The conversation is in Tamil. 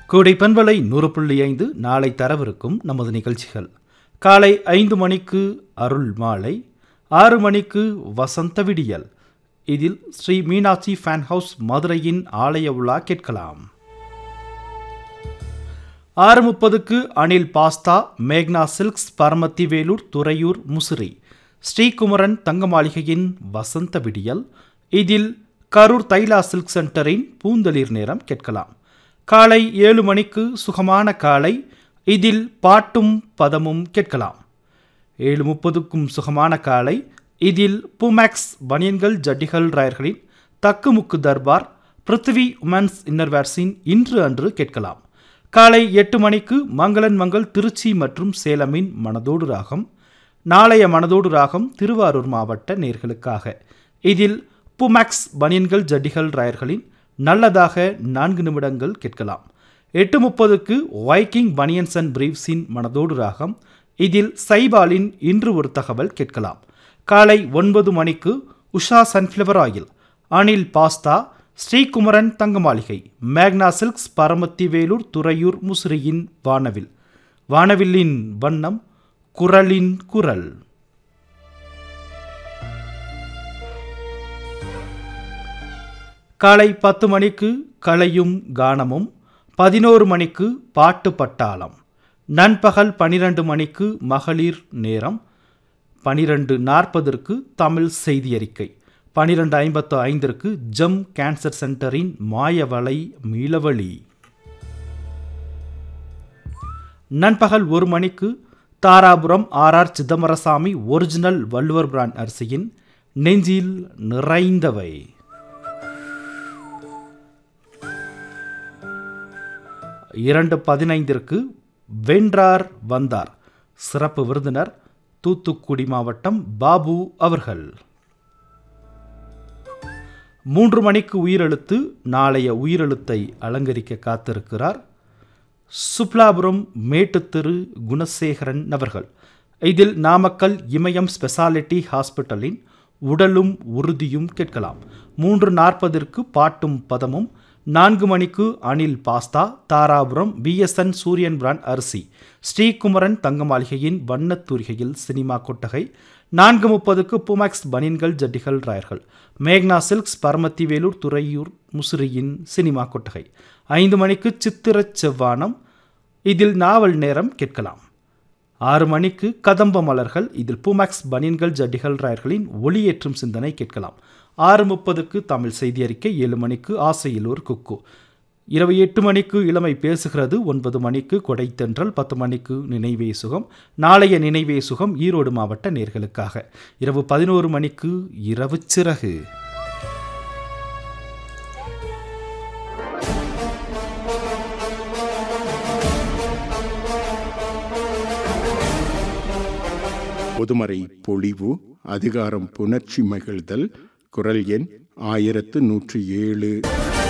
கோடை பண்பலை நூறு புள்ளி ஐந்து நாளை தரவிருக்கும் நமது நிகழ்ச்சிகள் காலை ஐந்து மணிக்கு அருள் மாலை ஆறு மணிக்கு வசந்த விடியல் இதில் ஸ்ரீ மீனாட்சி ஃபேன் ஹவுஸ் மதுரையின் ஆலய விழா கேட்கலாம் ஆறு முப்பதுக்கு அனில் பாஸ்தா மேக்னா சில்க்ஸ் பரமத்தி வேலூர் துறையூர் முசிறி ஸ்ரீகுமரன் தங்க மாளிகையின் வசந்த விடியல் இதில் கரூர் தைலா சில்க் சென்டரின் பூந்தளிர் நேரம் கேட்கலாம் காலை ஏழு மணிக்கு சுகமான காலை இதில் பாட்டும் பதமும் கேட்கலாம் ஏழு முப்பதுக்கும் சுகமான காலை இதில் புமேக்ஸ் பனியன்கள் ஜட்டிகள் ராயர்களின் தக்குமுக்கு தர்பார் பிருத்திவி உமன்ஸ் இன்னர்வேர்ஸின் இன்று அன்று கேட்கலாம் காலை எட்டு மணிக்கு மங்களன் மங்கள் திருச்சி மற்றும் சேலமின் மனதோடு ராகம் நாளைய மனதோடு ராகம் திருவாரூர் மாவட்ட நேர்களுக்காக இதில் புமேக்ஸ் பனியன்கள் ஜட்டிகள் ராயர்களின் நல்லதாக நான்கு நிமிடங்கள் கேட்கலாம் எட்டு முப்பதுக்கு வைக்கிங் பனியன்ஸ் அண்ட் பிரீவ்ஸின் மனதோடு ராகம் இதில் சைபாலின் இன்று ஒரு தகவல் கேட்கலாம் காலை ஒன்பது மணிக்கு Usha sunflower oil Anil pasta Srikumaran தங்க மாளிகை மேக்னா சில்க்ஸ் பரமத்தி வேலூர் துறையூர் முசிறியின் வானவில் வானவில்லின் வண்ணம் குரலின் குரல் காலை பத்து மணிக்கு கலையும் கானமும் பதினோரு மணிக்கு பாட்டு பட்டாளம் நண்பகல் பனிரெண்டு மணிக்கு மகளிர் நேரம் பனிரெண்டு நாற்பதற்கு தமிழ் செய்தி அறிக்கை பனிரெண்டு ஐம்பத்து ஐந்திற்கு ஜம் கேன்சர் சென்டரின் மாயவலை மீளவழி நண்பகல் ஒரு மணிக்கு Dharapuram R R Chidambarasamy original Valluvar brand அரிசியின் நெஞ்சில் நிறைந்தவை இரண்டு பதினைந்திற்கு வென்றார் வந்தார் சிறப்பு விருந்தினர் தூத்துக்குடி மாவட்டம் பாபு அவர்கள் மூன்று மணிக்கு உயிரெழுத்து நாளைய உயிரெழுத்தை அலங்கரிக்க காத்திருக்கிறார் சுப்லாபுரம் மேட்டுத்திரு குணசேகரன் அவர்கள் இதில் நாமக்கல் இமயம் ஸ்பெஷாலிட்டி ஹாஸ்பிட்டலின் உடலும் உறுதியும் கேட்கலாம் மூன்று நாற்பதற்கு பாட்டும் பதமும் நான்கு மணிக்கு Anil pasta Dharapuram BSN Suriyan brand அரிசி ஸ்ரீகுமரன் தங்க மாளிகையின் வண்ணத்தூரிகையில் சினிமா கொட்டகை நான்கு முப்பதுக்கு புமாக்ஸ் பனியன்கள் ஜட்டிகள் ராயர்கள் மேக்னா சில்க்ஸ் பரமத்தி வேலூர் துறையூர் முசிறியின் சினிமா கொட்டகை ஐந்து மணிக்கு சித்திரச் செவ்வானம் இதில் நாவல் நேரம் கேட்கலாம் ஆறு மணிக்கு கதம்ப மலர்கள் இதில் பூமேக்ஸ் பனியன்கள் ஜட்டிகள் ராயர்களின் ஒளியேற்றும் சிந்தனை கேட்கலாம் ஆறு முப்பதுக்கு தமிழ் செய்தி அறிக்கை ஏழு மணிக்கு ஆசையில் ஒரு குக்கு இரவு எட்டு மணிக்கு இளமை பேசுகிறது ஒன்பது மணிக்கு கொடைத்தென்றல் பத்து மணிக்கு நினைவே சுகம் நாளைய நினைவே சுகம் ஈரோடு மாவட்ட நேர்களுக்காக இரவு பதினோரு மணிக்கு இரவு சிறகு பொதுமறை பொழிவு அதிகாரம் புணர்ச்சி மகிழ்தல் குரல் எண் ஆயிரத்து நூற்றி ஏழு